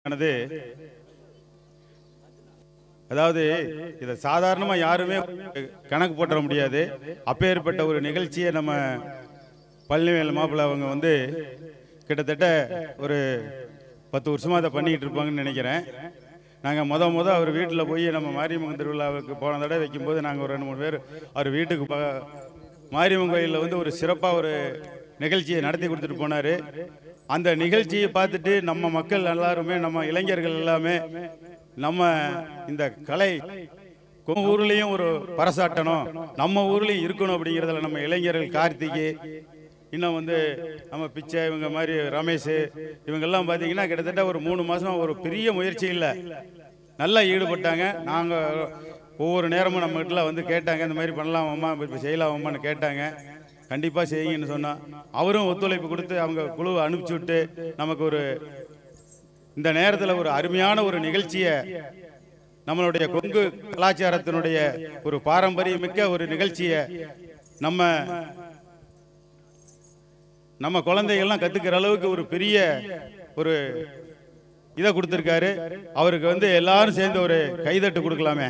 ஆனது அதாவது இதை சாதாரணமா யாருமே கணக்கு போட்டுற முடியாது அப்பேற்பட்ட ஒரு நிகழ்ச்சியை நம்ம பழனிவேல் மாப்பிள்ளை அவங்க வந்து கிட்டத்தட்ட ஒரு பத்து வருஷமா அதை பண்ணிக்கிட்டு இருப்பாங்கன்னு நினைக்கிறேன் நாங்கள் முத முத அவர் வீட்டில் போய் நம்ம மாரியம்மன் திருவிழாவுக்கு போன தடவை வைக்கும்போது நாங்கள் ஒரு ரெண்டு மூணு பேர் அவர் வீட்டுக்கு ப- மாரியம்மன் கோயிலில் வந்து ஒரு சிறப்பாக ஒரு நிகழ்ச்சியை நடத்தி கொடுத்துட்டு போனார் அந்த நிகழ்ச்சியை பார்த்துட்டு நம்ம மக்கள் எல்லாருமே நம்ம இளைஞர்கள் எல்லாமே நம்ம இந்த கலை நம்ம ஊர்லேயும் ஒரு பறைசாட்டணும் நம்ம ஊர்லேயும் இருக்கணும் அப்படிங்கிறதுல நம்ம இளைஞர்கள் கார்த்திகை இன்னும் வந்து நம்ம பிச்சை இவங்க மாதிரி ரமேஷ் இவங்கெல்லாம் பார்த்தீங்கன்னா கிட்டத்தட்ட ஒரு மூணு மாதம் ஒரு பெரிய முயற்சி இல்லை நல்லா ஈடுபட்டாங்க நாங்கள் ஒவ்வொரு நேரமும் நம்ம வீட்டில் வந்து கேட்டாங்க இந்த மாதிரி பண்ணலாமாம்மா இப்போ செய்யலாமான்னு கேட்டாங்க கண்டிப்பாக செய்யுங்கன்னு சொன்னோம் அவரும் ஒத்துழைப்பு கொடுத்து அவங்க குழுவை அனுப்பிச்சி விட்டு நமக்கு ஒரு இந்த நேரத்தில் ஒரு அருமையான ஒரு நிகழ்ச்சியை நம்மளுடைய கொங்கு கலாச்சாரத்தினுடைய ஒரு பாரம்பரியமிக்க ஒரு நிகழ்ச்சியை நம்ம நம்ம குழந்தைகள்லாம் கத்துக்கிற அளவுக்கு ஒரு பெரிய ஒரு இதை கொடுத்துருக்காரு அவருக்கு வந்து எல்லாரும் சேர்ந்து ஒரு கைதட்டு கொடுக்கலாமே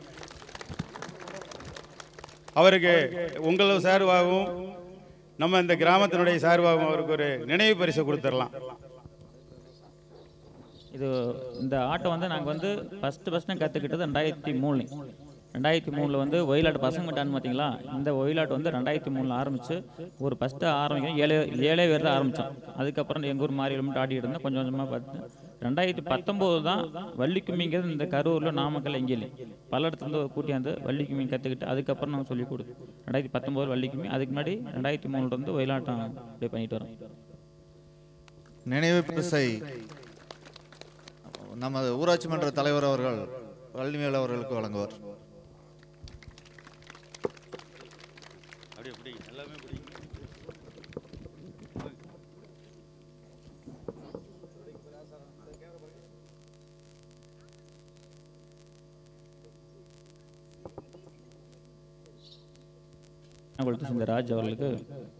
அவருக்கு உங்கள சார்பாகவும் நம்ம இந்த கிராமத்தினுடைய சார்பாகவும் அவருக்கு ஒரு நினைவு பரிசு கொடுத்துடலாம் இது இந்த ஆட்டம் வந்து நாங்கள் வந்து ஃபஸ்ட்டு ஃபஸ்ட்டு கற்றுக்கிட்டது ரெண்டாயிரத்தி மூணு ரெண்டாயிரத்தி மூணில் வந்து ஒயிலாட்டு பசங்க விட்டான்னு பார்த்தீங்களா இந்த ஒயிலாட்டு வந்து ரெண்டாயிரத்தி மூணில் ஆரம்பித்து ஒரு ஃபஸ்ட்டு ஆரம்பிக்கும் ஏழு ஏழே பேர் தான் ஆரம்பித்தோம் அதுக்கப்புறம் எங்கள் ஊர் மாறி மட்டும் ஆடிட்டு இருந்தோம் கொஞ்சம் கொஞ்சமாக பார்த்து ரெண்டாயிரத்தி பத்தொம்போது தான் வள்ளிக்கும்மிங்கிறது இந்த கரூரில் நாமக்கல் எங்கேயும் பல இடத்துல இருந்து கூட்டியாந்து வள்ளிக்கும்மி கற்றுக்கிட்டு அதுக்கப்புறம் நாங்கள் சொல்லிக் கொடுத்து ரெண்டாயிரத்தி பத்தொம்போது வள்ளிக்கும்மி அதுக்கு முன்னாடி ரெண்டாயிரத்தி மூணுல இருந்து ஒயிலாட்டம் அப்படியே பண்ணிட்டு வரோம் நினைவு பரிசை நமது ஊராட்சி மன்ற தலைவர் அவர்கள் வள்ளிமேல் அவர்களுக்கு வழங்குவார் கொடுத்து இந்த ராஜ் அவர்களுக்கு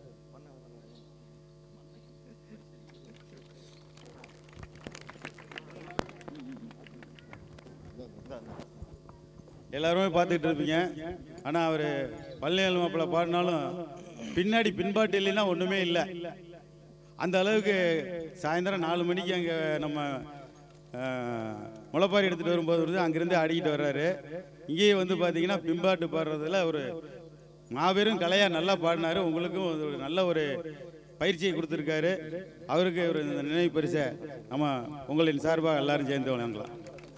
எல்லாருமே பார்த்துக்கிட்டு இருப்பீங்க ஆனால் அவர் பழனிவேல் மாப்பிள்ளை பாடினாலும் பின்னாடி பின்பாட்டு இல்லைன்னா ஒன்றுமே இல்லை அந்த அளவுக்கு சாயந்தரம் நாலு மணிக்கு அங்கே நம்ம அஹ், முளைப்பாரி எடுத்துகிட்டு வரும்போது வந்து அங்கேருந்து ஆடிக்கிட்டு வர்றாரு இங்கேயே வந்து பார்த்தீங்கன்னா பின்பாட்டு பாடுறதுல ஒரு மாபெரும் கலையாக நல்லா பாடினாரு உங்களுக்கும் ஒரு நல்ல ஒரு பயிற்சியை கொடுத்துருக்காரு அவருக்கு ஒரு இந்த நினைவு பரிசை நம்ம உங்களின் சார்பாக எல்லாரும் சேர்ந்து வழங்கலாம்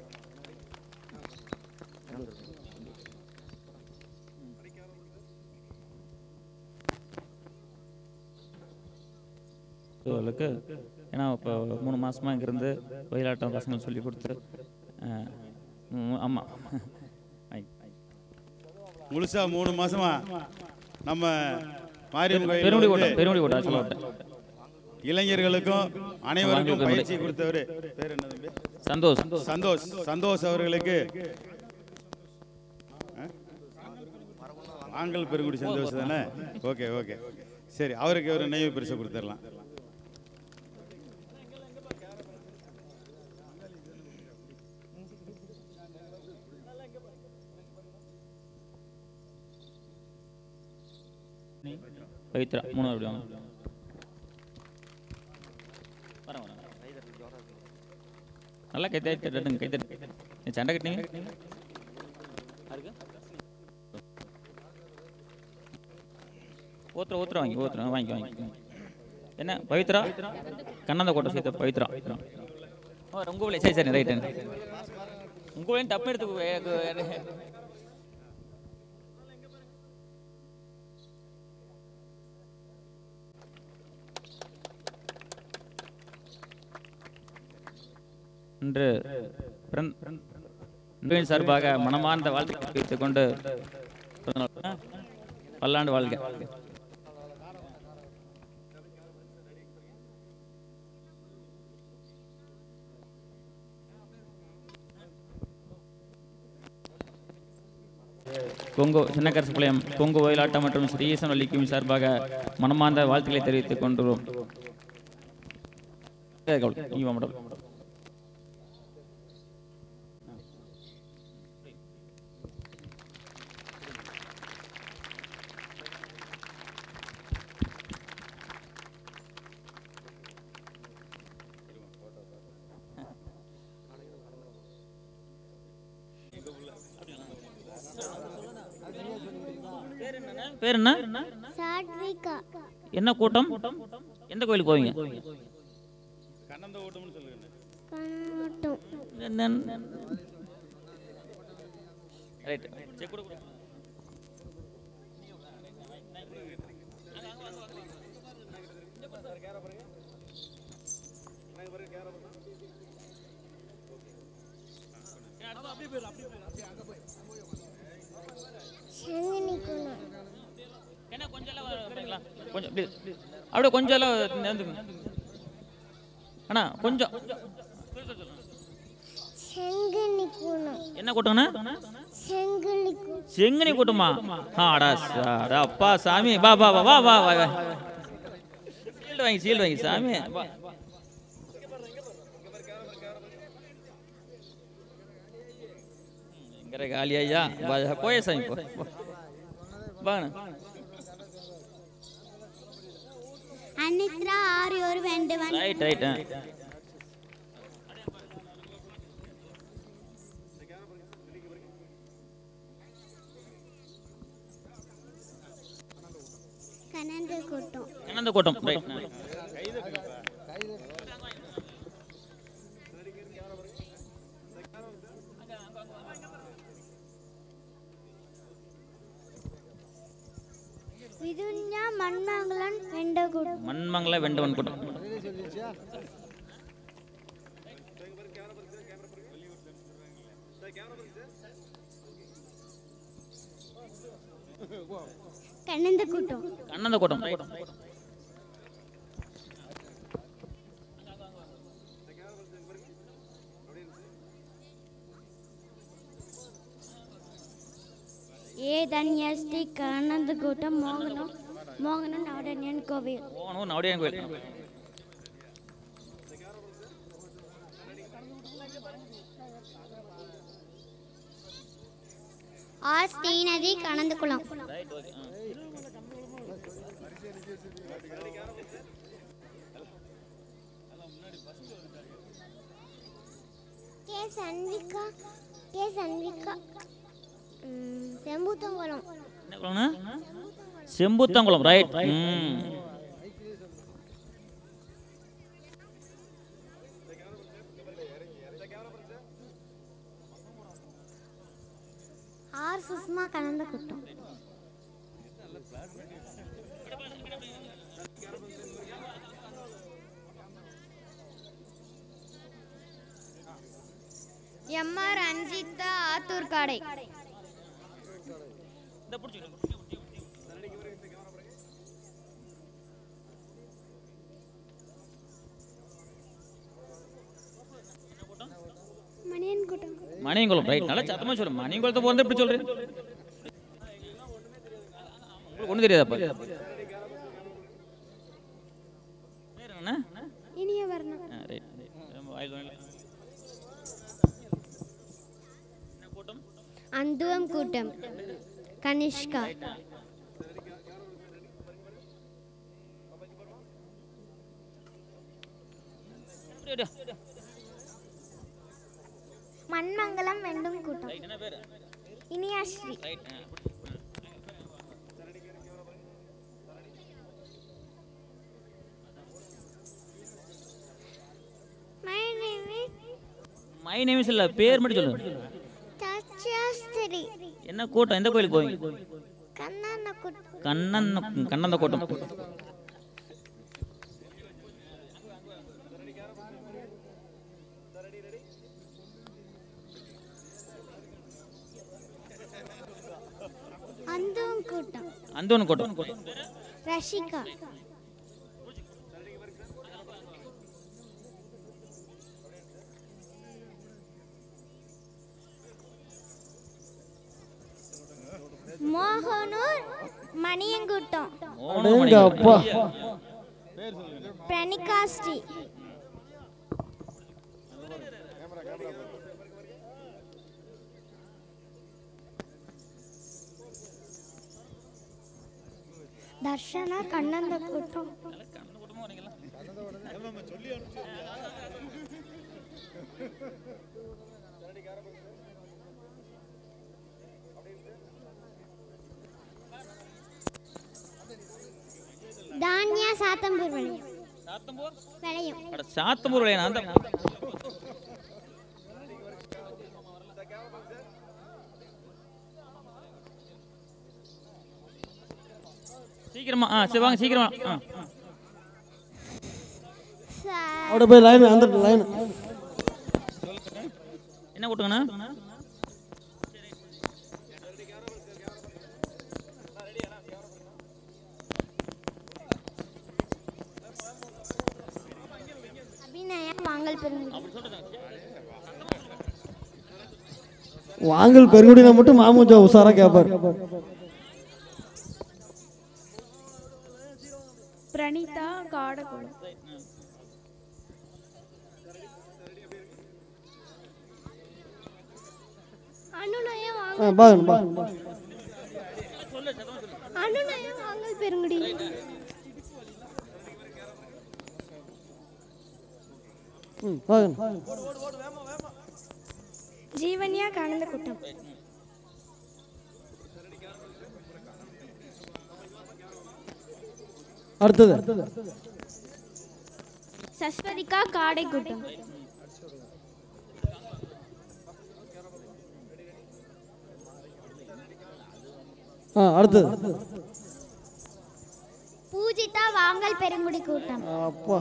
அவர்களுக்கு ஏன்னா இப்போ மூணு மாசமா இங்கிருந்து ஒயிலாட்டம் பசங்களுக்கு சொல்லி கொடுத்து அஹ், ம், ஆமா முழுசா மூணு மாசமா நம்ம மாரியம்மன் பெருமுடி கோயில் கோட்டம் பெருமுடி கோட்டம் சொல்ல மாட்டேன் இளைஞர்களுக்கும் அனைவருக்கும் வாங்க, பயிற்சி கொடுத்தவர் பேர் என்ன தம்பி? சந்தோஷ் சந்தோஷ் சந்தோஷ் அவர்களுக்கு ஆ? ஆங்கல் பெருங்குடி சந்தோஷ் தானே ஓகே ஓகே சரி அவருக்கு ஒரு நினைவு பரிசு கொடுத்துடலாம் பவித்ரா மூணு அப்படி வாங்க வரேன், வரேன். நல்லா கை தட்டி தட்டுங்க கை தட்டு நீ சண்டை கட்டினீங்க ஊத்துற ஊத்துற வாங்கி ஊத்துற வாங்கி வாங்கி என்ன பவித்ரா கண்ணாந்த கோட்டை சேர்த்த பவித்ரா ஓ உங்க ஊர்ல சரி சரி ரைட்டு உங்க ஊர்ல டப்பு எடுத்து இன்று பிறந்த- இன்றைய சார்பாக மனமார்ந்த வாழ்க்கை தெரிவித்துக் கொண்டு பிறந்தநாள். ஆ? பல்லாண்டு வாழ்க கொங்கு சின்னக்கரசுபாளையம் கொங்கு ஒயிலாட்டம் மற்றும் ஸ்ரீசன் வள்ளிக்கும் சார்பாக மனமார்ந்த வாழ்த்துக்களை தெரிவித்துக் கொண்டுள்ளோம் நீ வா மேடம் பேர் என்ன சாத்விகா என்ன கூட்டம் எந்த கோயிலுக்கு போவீங்க கண்ணந்த ஓட்டம்னு சொல்லுங்க பண்ணட்டும் என்ன ரைட் சரி கொடு கொடு. சங்கினி குணம் என்ன கொஞ்சம் எல்லாம் வரீங்களா? கொஞ்சம் please. அப்படியே கொஞ்சம் எல்லாம் நேர்ந்துங்க அண்ணா கொஞ்சம் செங்கினி குணம் என்ன கூட்டம்ண்ணா செங்கிலி குணம் செங்கனி கூட்டமா ஆடா அடா அப்பா சாமி வா வா வா வா வா வா வா சீல்டு வாங்கி சீல்டு வாங்கி சாமி வா எங்கற காலி ஐயா வா போய சாமி போ போ. வாங்க அனித்ரா ஆரியோர் வேண்டுவன் ரைட் ரைட் கனந்த கூட்டம் என்னந்த கூட்டம் ரைட் விதுன்யா மன்மங்களன் வெண்ட கூட்டம் மண்மங்கள வெண்டவன் கூட்டம் கனந்த கூட்டம் கண்ணந்த கூட்டம் ரைட் ஏ தன்யஸ்தி கனந்த கூட்டம் மோகனம் மோகனன் நாடனியன் கோவில் போகணும் நவடியான் கோயில் ஆர் ஸ்ரீநதி கனந்த குளம் right okay K Sanvika K Sanvika ம், செம்புத்தங்குளம் என்ன குளம்னா செம்புத்தங்குளம் ரைட் ம் ஆர் சுஷ்மா கலந்த கூட்டம் எம்ஆர் அஞ்சிதா ஆத்தூர் காடை இந்த பிடிச்சிக்கோ மணியன் கூட்டம் மணியங்குளம் ரைட் நல்லா சத்தமா சொல்லு மணியங்குளத்தை போறது எப்படி சொல்றேன் உங்களுக்கு ஒண்ணு தெரியாதப்பா பேர் என்ன இனிய வர்ணம் ஆ, ரைட் ரொம்ப வாயில் வாயில். என்ன கூட்டம் அந்துவம் கூட்டம் கனிஷ்கா அப்படியே, அப்படியே. மண்மங்கலம் வெண்டும் கூட்டம் ரைட் என்ன பேர் இனியாஸ்ரீ ரைட் ஆ. My name is my name இல்ல பேர் மட்டும் சொல்லு தச்சாஸ்திரி என்ன கூட்டம் எந்த கோயிலுக்கு போவீங்க கண்ணான கூட்டம் கண்ணன் கண்ணந்த கூட்டம் அந்துவம் கூட்டம் அந்தோன் கூட்டம் ரஷிகா மோகனூர் மணியங்கூட்டம் மோகனும் மணியங்குளம். ஐயா. பிரணிகாஸ்ரீ தர்ஷனா கண்ணந்த கூட்டம் கண்ணந்த கூட்டமா வரீங்களா? தானியா சாத்தம்பூர் விளையும் விளையும் அட சாத்தம்பூர் விளையாட அந்த சீக்கிரமா ஆ சரி வாங்க சீக்கிரமா ஆ ச- அப்படியே போய் லைன் அந்த லைன் என்ன கூட்டுங்கண்ணா அபிநயம் வாங்கல் பெருங்குடி வாங்கல் பெருங்குடினா மட்டும் மாமூஞ்சா உஷாரா கேட்பார் பிரணீதா காடகுளம் அனுநயம் ஆ வாங்கல் பாருங்க பாருங்க அனுநயம் வாங்கல் பெருங்குடி ம் பாருங்க ஜீவன்யா கலந்த கூட்டம் அடுத்தது சஸ்வதிகா காடை கூட்டம் ஆ அடுத்தது பூஜிதா வாங்கல் பெருங்குடி கூட்டம் அப்பா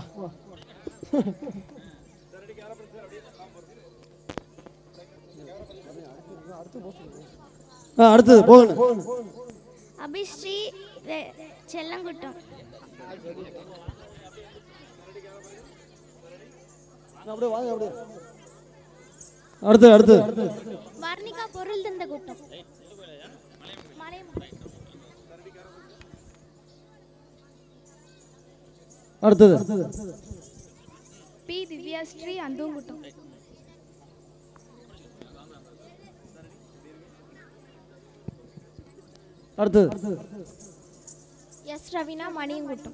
ஆ அடுத்தது போகணும் அபிஸ்ரீ வெ- செல்லங்குட்டம் அப்படியே வாங்க அப்படியே அடுத்தது அடுத்தது வர்ணிகா பொருள் தந்த கூட்டம் மலையமான். அடுத்தது பி திவ்யாஸ்ரீ அந்தூங்குட்டம் அடுத்தது எஸ் ரவினா மணியங்குட்டம்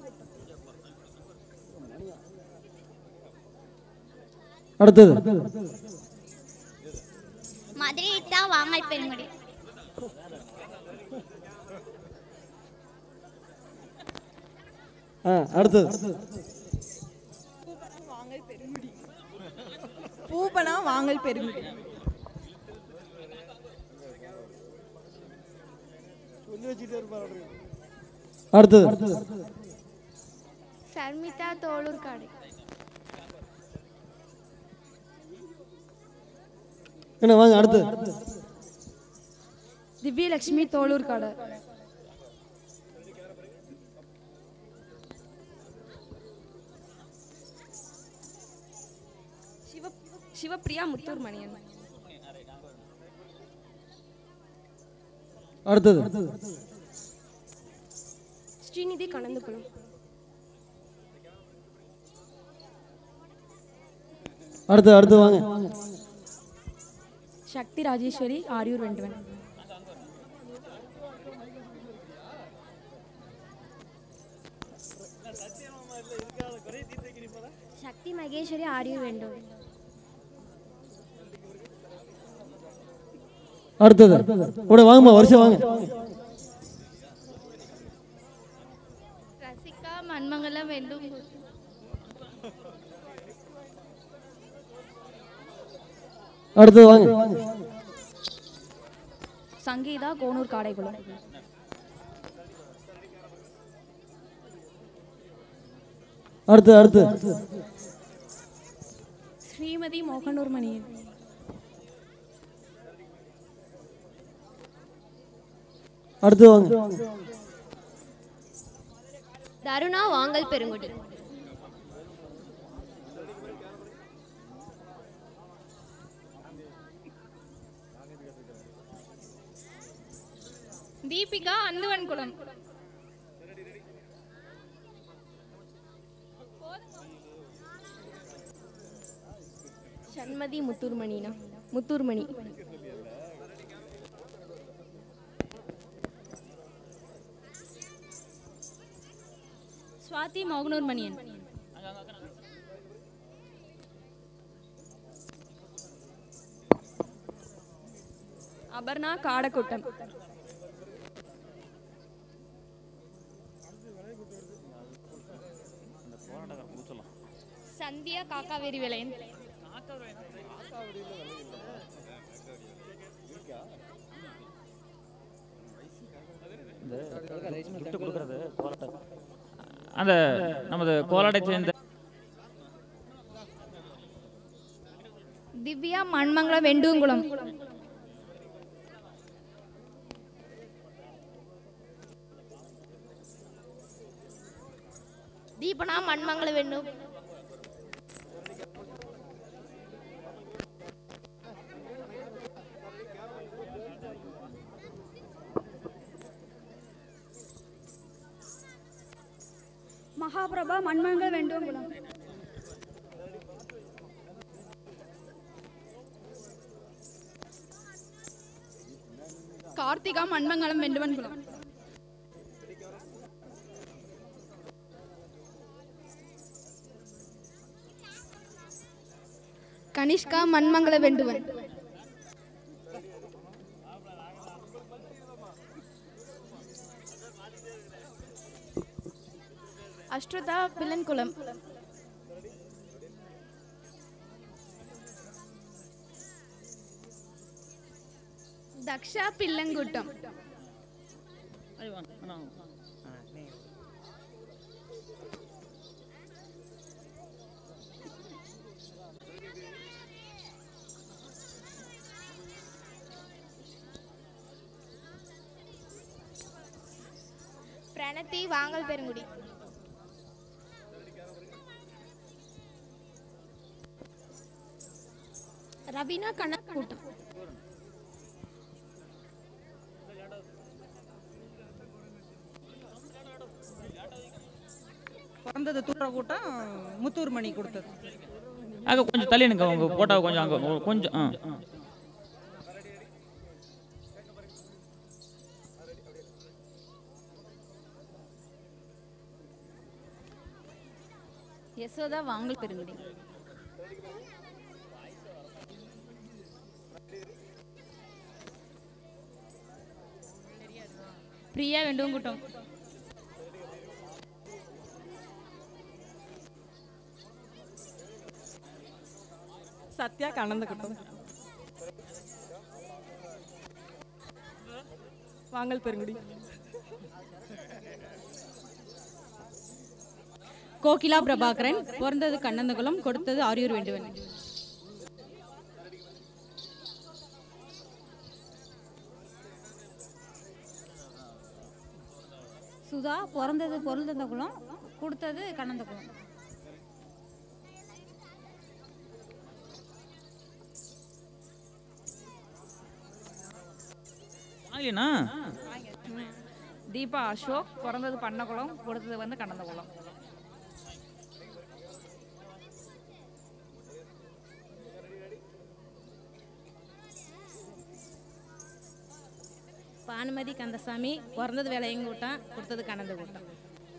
அடுத்தது மதுரைத்தா வாங்கல் பெருங்குடி ஆ அடுத்தது பூபனா வாங்கல் பெருங்குடி அடுத்தது சர்மிதா தோளூர் காடை என்ன வாங்க அடுத்தது திவ்யலட்சுமி தோளூர் காடை சிவ சிவப்பிரியா முத்தூர் மணியன் அடுத்தது ஸ்ரீநிதி கலந்துக்குளம் அடுத்து அடுத்து வாங்க சக்தி ராஜேஸ்வரி ஆரியூர் வெண்டுவன் சக்தி மகேஸ்வரி ஆரியூர் வெண்டுவன் அடுத்தது கூட வாங்கம்மா வருஷம் வாங்க ரசிகா மண்மங்கலம் வெண்டும் அடுத்தது வாங்க சங்கீதா கோனூர் காடைக்குளம் அடுத்து அடுத்து ஸ்ரீமதி மோகனூர் மணியன் அடுத்து வாங்க தருணா வாங்கல் பெருங்குடி தீபிகா அந்துவன் குளம் சண்மதி முத்தூர்மணினா முத்தூர்மணி சுவாதி மோகனூர் மணியன் அபர்ணா காடக்கூட்டம் சந்தியா காக்காவேரி விளையன் gift கொடுக்கறது கோலாட்டம். அந்த நமது கோலாட்டை சேர்ந்த திவ்யா மண்மங்கலம் வெண்டுங்குளம் தீபனா மண்மங்கள வேண்டும் மகாபிரபா மண்மங்கள் வேண்டுங்குளம் கார்த்திகா மண்மங்கலம் வெண்டுவன்குளம் கனிஷ்கா மண்மங்கல வெண்டுவன் அஸ்ருதா பிள்ளன்குளம் தக்ஷா பிள்ளங்கூட்டம் பிரணத்தி வாங்கல் பெருங்குடி ரவீனா கண்ணன் கூட்டம் பிறந்தது தூர கூட்டம் முத்தூர் மணி கொடுத்தது அங்கே கொஞ்சம் தள்ளி எனக்கு உங்கள் ஃபோட்டோவை கொஞ்சம் அங்கே கொஞ்சம் ஆ யசோதா வாங்கல் பெருங்குடி பிரியா வெண்டுவங்குட்டம் சத்யா கணந்த கூட்டம் வாங்கல் பெருங்குடி கோகிலா பிரபாகரன் பிறந்தது கண்ணந்தகுளம் கொடுத்தது ஆரியூர் வேண்டுவன் சுதா பிறந்தது பொருந்தந்தகுளம் கொடுத்தது கண்ணந்தகுளம் வாங்கலிண்ணா தீபா அசோக் பிறந்தது பண்ணகுளம் கொடுத்தது வந்து கண்ணந்தகுளம் பானுமதி கந்தசாமி பிறந்தது வேலையங்கூட்டம் கொடுத்தது கண்ணந்த கூட்டம்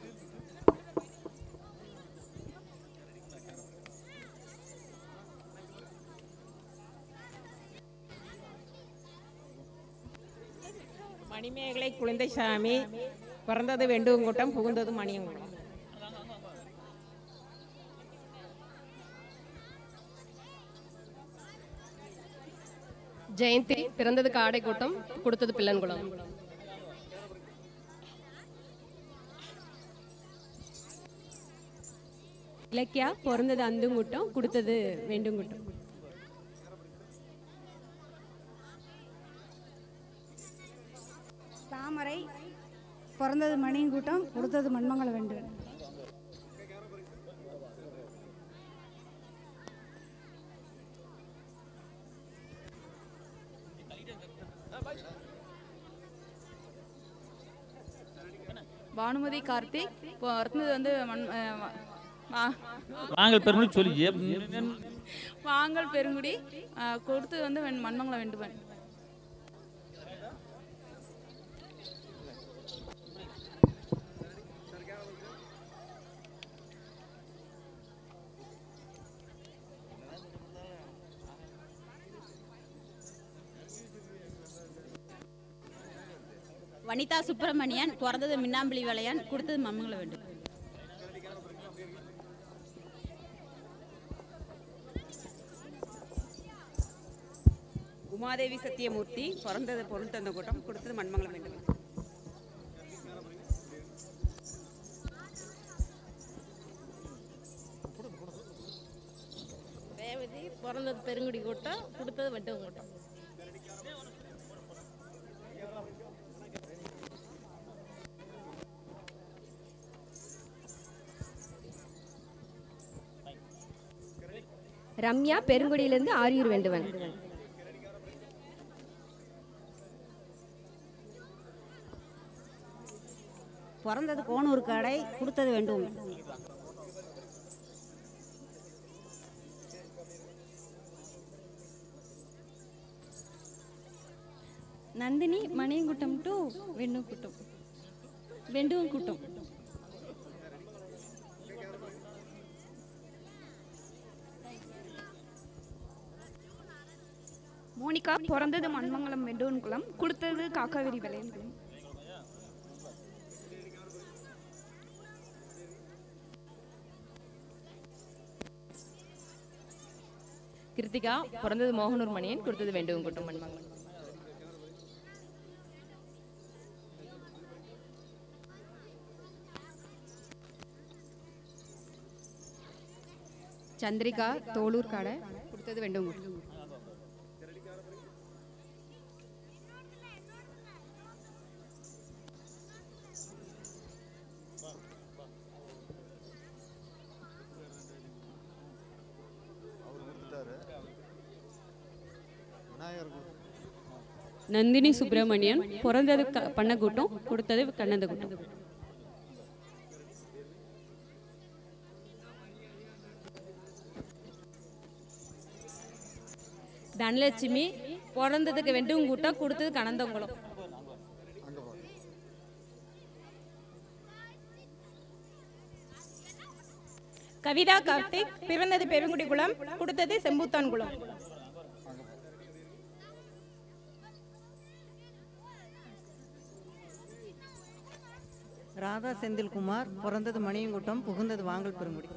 மணிமேகலை குழந்தை சாமி பிறந்தது வெண்டுவங்குட்டம் புகுந்தது மணியங்குளம் ஜெயந்தி பிறந்தது காடைக்கூட்டம் கொடுத்தது பிள்ளன்குளம் இலக்கியா பிறந்தது அந்துங்குட்டம் கொடுத்தது வேண்டுங்குட்டம் தாமரை பிறந்தது மணியங்கூட்டம் கொடுத்தது மண்மங்கல வேண்டுவன் பானுமதி கார்த்திக் பிறந்தது வந்து மண் அஹ் வா- வா- வாங்கல் பெருங்குடி சொல்லி வாங்கல் பெருங்குடி அஹ் கொடுத்தது வந்து வெண்- மண்மங்கலம் வெண்டுவன் வனிதா சுப்பிரமணியன் பிறந்தது மின்னாம்பள்ளி வளையான் கொடுத்தது மம்மங்கள வேண்டும் உமாதேவி சத்தியமூர்த்தி பிறந்தது பொருள் தந்த கூட்டம் கொடுத்தது மண்மங்கலம் வேண்டும் ரேவதி பிறந்தது பெருங்குடி கூட்டம் கொடுத்தது வட்டுவம் கூட்டம் ரம்யா பெருங்குடியிலிருந்து ஆரியூர் வேண்டுவன் பிறந்தது கோனூர் கடை கொடுத்தது வேண்டும் நந்தினி மணியங்குட்டம் டு வெண்ணுக்குட்டம் வெண்டுவம் கூட்டம் மோனிகா பிறந்தது மண்மங்கலம் வெண்டோன்குளம் கொடுத்தது காக்காவிரி விளையன்குளம் கிருத்திகா பிறந்தது மோகனூர் மணியன் கொடுத்தது வேண்டுவம் கூட்டம் மண்மங்கலம் சந்திரிகா தோளூர் கடை கொடுத்தது வேண்டும் கூட்டம் விநாயகர் கு- நந்தினி சுப்பிரமணியன் பிறந்தது க பண்ண கூட்டம் கொடுத்தது கண்ணந்த கூட்டம் தனலட்சுமி பிறந்ததுக்கு வெண்டும் கூட்டம் கொடுத்தது கனந்தங்குளம் அங்க பாரு கவிதா கார்த்திக் பிறந்தது பெருங்குடி குளம் கொடுத்தது செம்பூத்தான் குளம் ராதா செந்தில்குமார் பிறந்தது மணியங்குட்டம் புகுந்தது வாங்கல் பெருங்குடி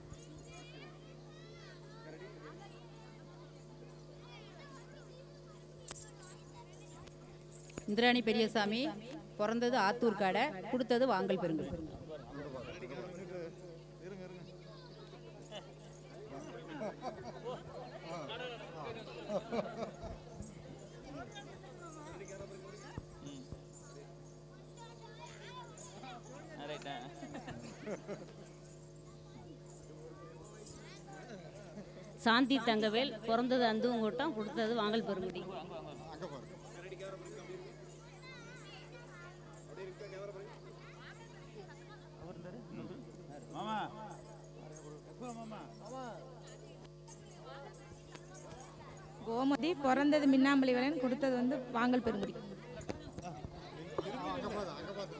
இந்திராணி பெரியசாமி பிறந்தது ஆத்தூர் கடை கொடுத்தது வாங்கல் பெருங்குடி சாந்தி தங்கவேல் பிறந்தது அந்துவங்கூட்டம் கொடுத்தது வாங்கல் பெருங்குடி அங்க பாரு மாமா மாமா கோமதி பிறந்தது மின்னாம்பள்ளி வளையன் கொடுத்தது வந்து வாங்கல் பெருங்குடி அங்க பாரு அங்க பாரு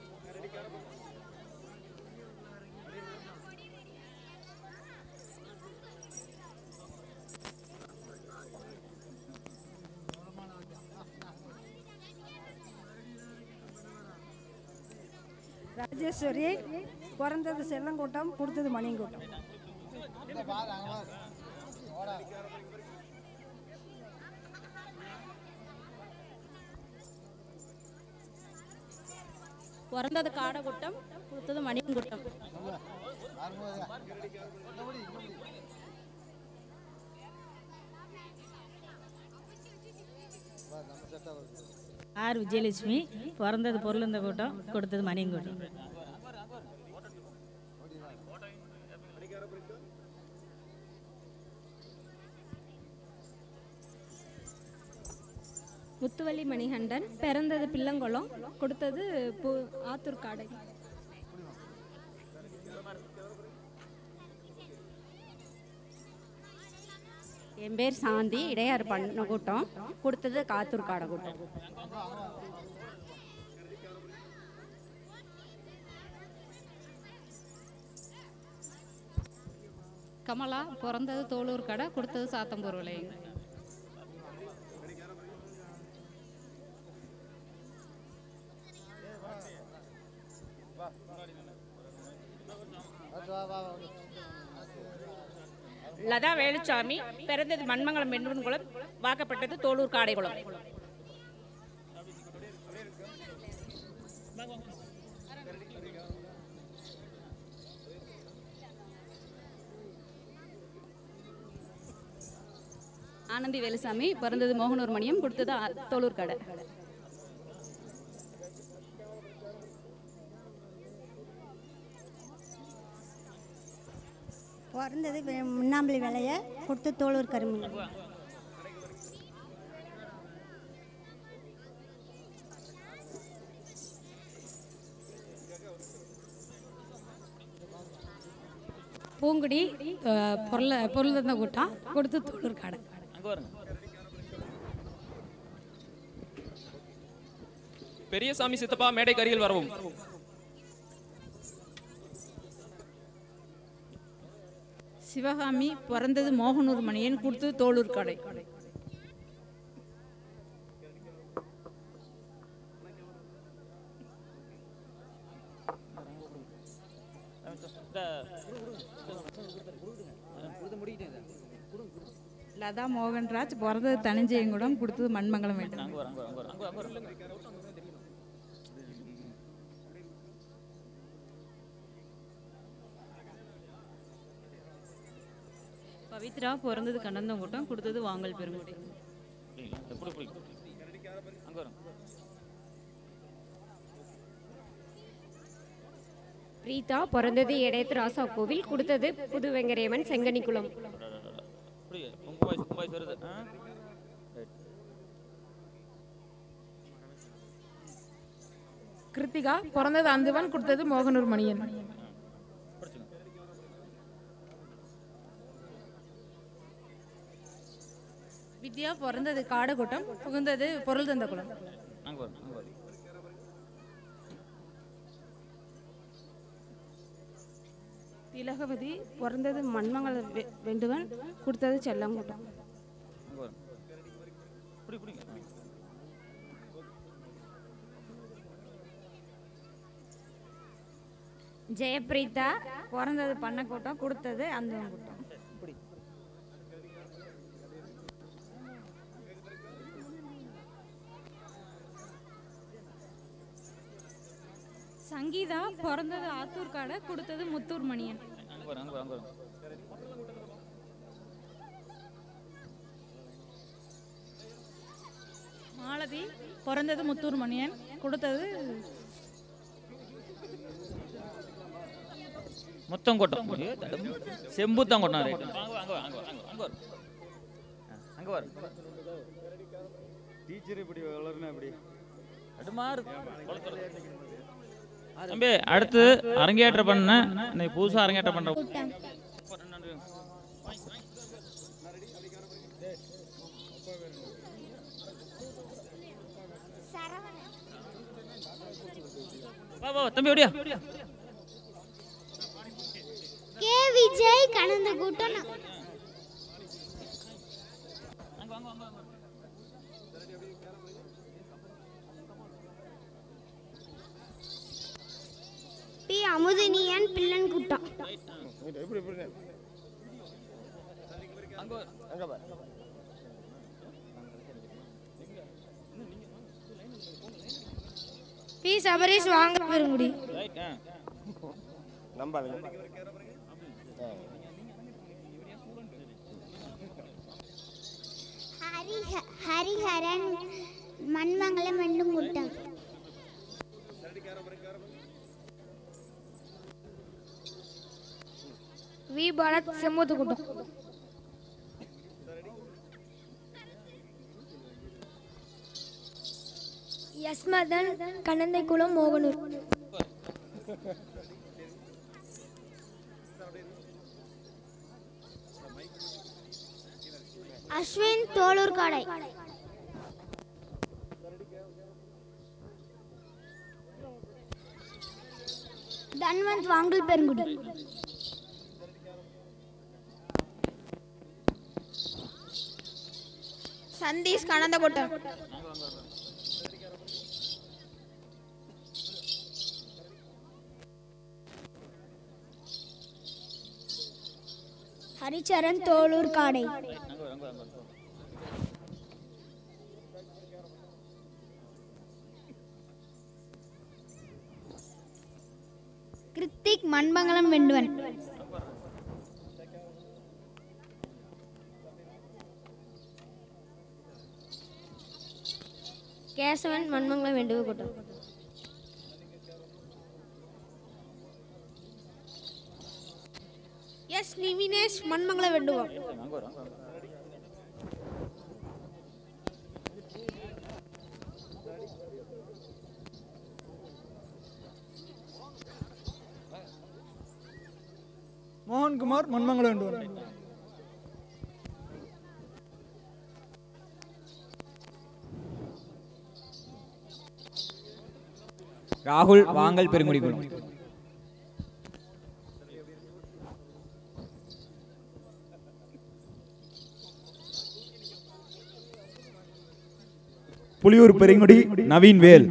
ராஜேஸ்வரி பிறந்தது செல்லங்கோட்டம் கொடுத்தது மணியங்கோட்டம் அங்க பாரு அங்க பாரு ஓடா பிறந்தது காடகுட்டம் கொடுத்தது மணியங்குட்டம் ஆறுமுக இங்க முடி இங்க முடி பாரு நம்ம செட்டா வருது ஆர் விஜயலட்சுமி பிறந்தது பொருளுந்த கூட்டம் கொடுத்தது மணியங்கூட்டம் முத்துவள்ளி மணிகண்டன் பிறந்தது பிள்ளங்குளம் கொடுத்தது பு ஆத்தூர் காடை என் பேர் சாந்தி இடையாறு பண்ண கூட்டம் கொடுத்தது காத்தூர் காடை கூட்டம் கமலா பிறந்தது தோளூர் கடை கொடுத்தது சாத்தம்பூர் விளையுங்க வா வா வா லதா வேலுச்சாமி பிறந்தது மண்மங்கலம் வெண்மன்குளம் வாக்கப்பட்டது தோளூர் காடைக்குளம் ஆனந்தி வேலுசாமி பிறந்தது மோகனூர் மணியம் கொடுத்தது ஆ- தோளூர் கடை பிறந்தது வெ- முன்னாம்பளி விளைய கொடுத்து தோளூர் கருமணி பூங்குடி அஹ், பொருள பொருள் தந்த கூட்டம் கொடுத்து தோளூர் கடை அங்கே வருங்க பெரியசாமி சித்தப்பா மேடைக்கு அருகில் வரவும் சிவகாமி பிறந்தது மோகனூர் மணியன் கொடுத்தது தோளூர் கடை லதா மோகன்ராஜ் பிறந்தது தனஞ்சயங்குடம் கொடுத்தது மண்மங்கலம் வேண்டும் அங்கே வரும் அங்கே வரும் அங்கே வரும் அங்கே வரும் பவித்ரா பிறந்தது கண்ணந்தங்குட்டம் கொடுத்தது வாங்கல் பெருங்குடி எப்படி எப்படி அங்கே வரும் பிரீதா பிறந்தது எடையத்து ராசா கோவில் கொடுத்தது புது வெங்கரேமன் செங்கனிக்குளம் அப்படி உங்க வாய்ஸ் உங்க வாய்ஸ் வருது ஆ ரைட் கிருத்திகா பிறந்தது அந்துவன் கொடுத்தது மோகனூர் மணியன் படிச்சுங்க வித்யா பிறந்தது காடகுட்டம் புகுந்தது பொருள் தந்த குளம் அங்கே வரும் அங்கே வரும் திலகவதி பிறந்தது மண்மங்கல வெ- வெண்டுவன் கொடுத்தது செல்லங்குட்டம் அங்கே வரும் இப்படி பிடிங்க ஜெயபிரீதா பிறந்தது பண்ணக்கூட்டம் கொடுத்தது அந்த கூட்டம் சங்கீதா பிறந்தது ஆத்தூர் கடை கொடுத்தது முத்தூர் மணியன் அங்கே வரும் அங்கே வரும் அங்கே வரும் மாலதி பிறந்தது முத்தூர் மணியன் கொடுத்தது முத்தங்கோட்டம் ஏ, தடம். செம்புத்தாங்கோட்டம் ரைட் அங்கே அங்கே அங்கே அங்கே அங்கே வரும் அங்கே வரும் டீச்சர் இப்படி வளர்னா இப்படி அடுமாறு தம்பி அடுத்து அரங்கேற்றம் பண்ண இன்னைக்கு புதுசாக அரங்கேற்றம் பண்ணுற வா வா தம்பி ஓடியா கே விஜய் கலந்து கூட்டம் பி அமுதினியன் பிள்ளன் கூட்டம் எப்படி எப்படி அங்கே அங்கே பாரு பி சபரீஷ் வாங்க பெருங்குடி ரைட் ஆ நம்பாளுங்க ஹரிஹ ஹரிஹரன் மண்மங்கலம் வெண்டும் கூட்டம் வி பாலத் செம்மூத்து கூட்டம் யஸ்மதன் கணந்தைக்குளம் மோகனூர் அஸ்வின் தோளூர் காடை தன்வந்த் வாங்கல் பெருங்குடி சந்தீஷ் கணந்தகோட்டம் ஹரிச்சரன் தோளூர் காடை கிருத்திக் மண்மங்கலம் வெண்டுவன் கேசவன் மண்மங்கலம் வேண்டுவ கூட்டம் எஸ் நிவினேஷ் மண்மங்கலம் வெண்டுவோம் மோகன்குமார் மண்மங்கலம் வேண்டுவன் ராகுல் வாங்கல் பெருங்குடி குளம் புலியூர் பெருங்குடி நவீன் வேல்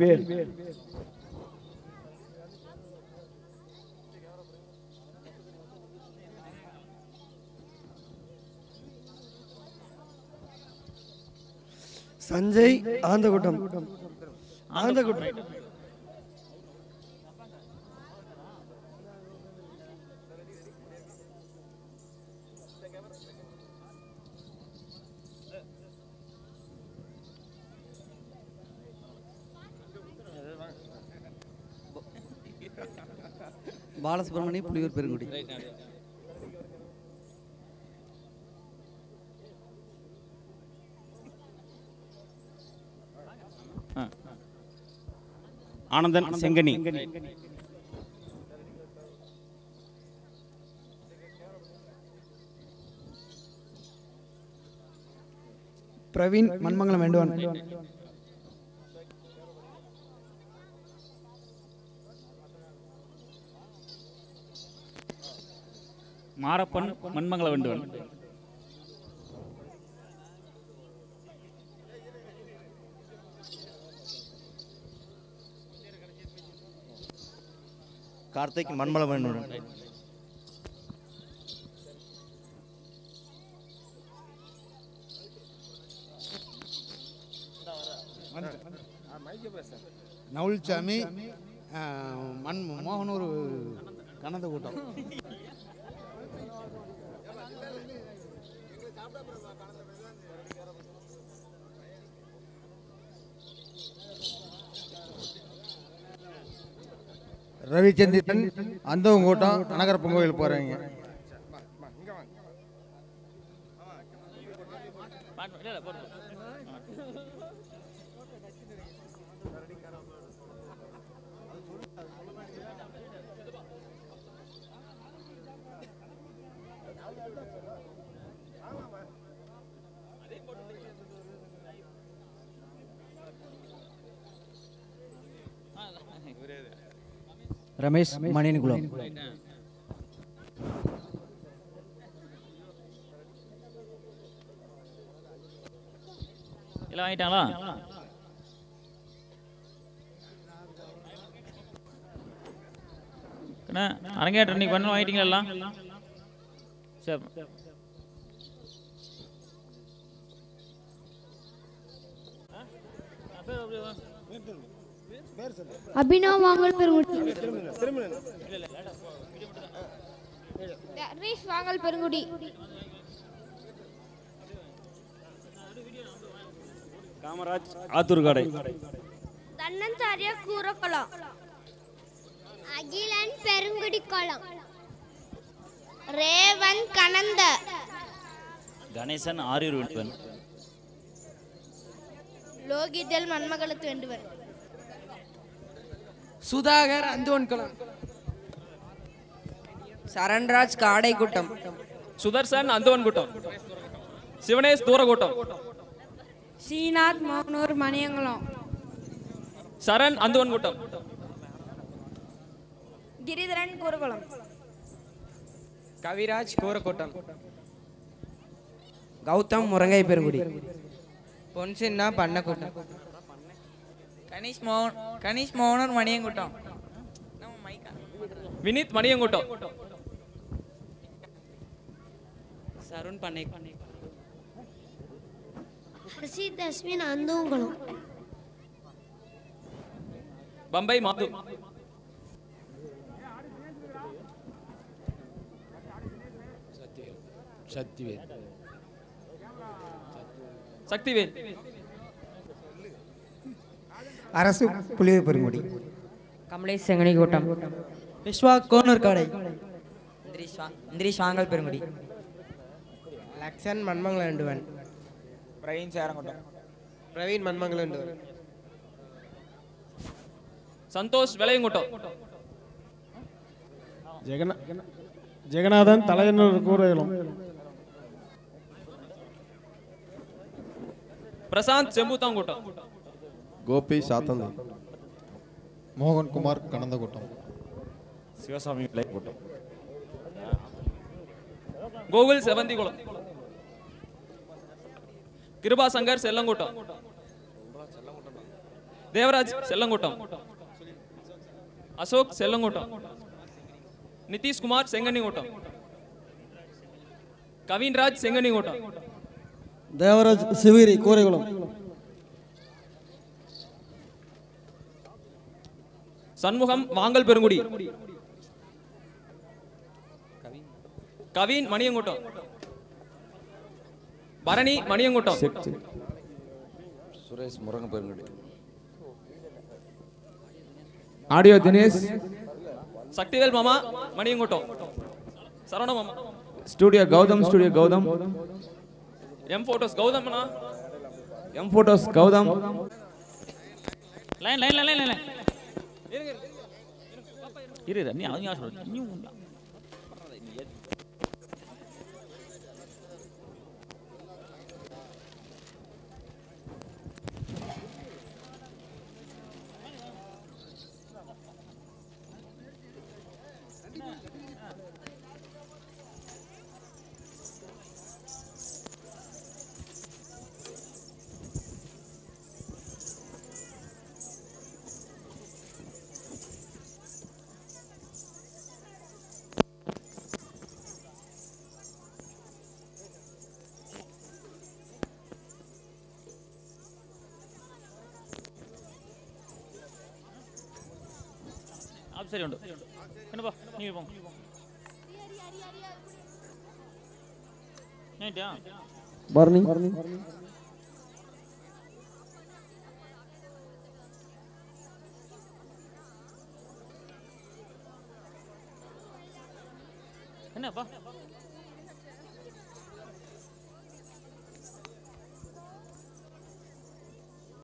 சஞ்சய் ஆந்தகுட்டம் ஆந்தகுட்டம் பாலசுப்ரமணி புலியூர் பெருங்குடி ஆனந்தன் செங்கனி பிரவீன் மண்மங்கலம் வேண்டுவன் மாரப்பன் மண்மங்கல வேண்டுவன் கார்த்திக் மண்மலம் வேண்டுவன் நவுல்சாமி ஆ, மண் மோகனூர் கனந்த கூட்டம் ரவிச்சந்திரன் அந்தவங்க கூட்டம் அனகரப்பன் கோயில் போகிறவங்க ரமேஷ் மணியன்குளம் எல்லாம் வாங்கிட்டாங்களா அண்ணா அரங்கேற்றம் இன்னைக்கு பண்ண வாங்கிட்டீங்களா எல்லாம் சரி அபினவ் வாங்கல் பெருங்குடி ரீஸ் வாங்கல் பெருங்குடி காமராஜ் ஆத்தூர்காடை தன்னந்தாரியா கூரக்குளம் அகிலன் பெருங்குடி குளம் ரேவன் கனந்த கணேசன் ஆரூர் வேண்டுவன் லோகிதல் மண்மகளத்து வேண்டுவர் சுதாகர் அந்தோன்குளம் சரண்ராஜ் காடைக்குட்டம் சுதர்சன் அந்தவன் கூட்டம் சிவனேஷ் தூரக்கூட்டம் ஸ்ரீநாத் மோகனூர் மணியங்குளம் சரண் அந்தவன் கூட்டம் கிரிதரன் கூரகுளம் கவிராஜ் கூரக்கோட்டம் கௌதம் முருங்கை பெருங்குடி பொன்சின்னா பண்ணக்கூட்டம் கணேஷ் மோகன் கணேஷ் மோகனூர் மணியங்குட்டம் வினித் மணியங்கூட்டம் சருண் பண்ணை பிரசித் அஸ்வின் அந்தோங்குளம் பம்பை மாது சக்திவேல் சக்திவேல் அரசு புலியூர் பெருங்குடி கமலேஷ் செங்கனி கூட்டம் விஸ்வா கோனூர் காடை இந்திரிஷ் வாங்கல் பெருங்குடி லக்ஷன் மண்மங்கலம் வேண்டுவன் பிரவீன் சேரங்குட்டம் பிரவீன் மண்மங்கலம் வேண்டுவன் சந்தோஷ் விளையங்குட்டம் ஜெகநா ஜெகநாதன் தலையனூர் கூரையிலும் பிரசாந்த் செம்புத்தாங்குட்டம் கோபி சாத்தந்தை மோகன்குமார் கனந்தகுட்டம் சிவசாமி விலை கூட்டம் கோகுல் செவந்திகுளம் கிருபா சங்கர் செல்லங்குட்டம் தேவராஜ் செல்லங்குட்டம் அசோக் செல்லங்குட்டம் நிதிஷ்குமார் செங்கனிங்குட்டம் கவின்ராஜ் செங்கனிங்குட்டம் தேவராஜ் சிவகிரி கூரைகுளம் சண்முகம் வாங்கல் பெருங்குடி கவின் மணியங்குட்டம் பரணி மணியங்குட்டம் சுரேஷ் முருகன் பெருங்குடி ஆடியோ தினேஷ் சக்திவேல் மாமா மணியங்குட்டம் சரவண மாமா studio Gautham studio Gautham M photos கௌதம்னா M photos Gautham line line line line line இரு இரு, நீ அவங்க சொல்ற நீ உண்டா ஆப் சரி உண்டு என்னப்பா நீங்க போங்க ஏன்ட்டியா பரணி என்னப்பா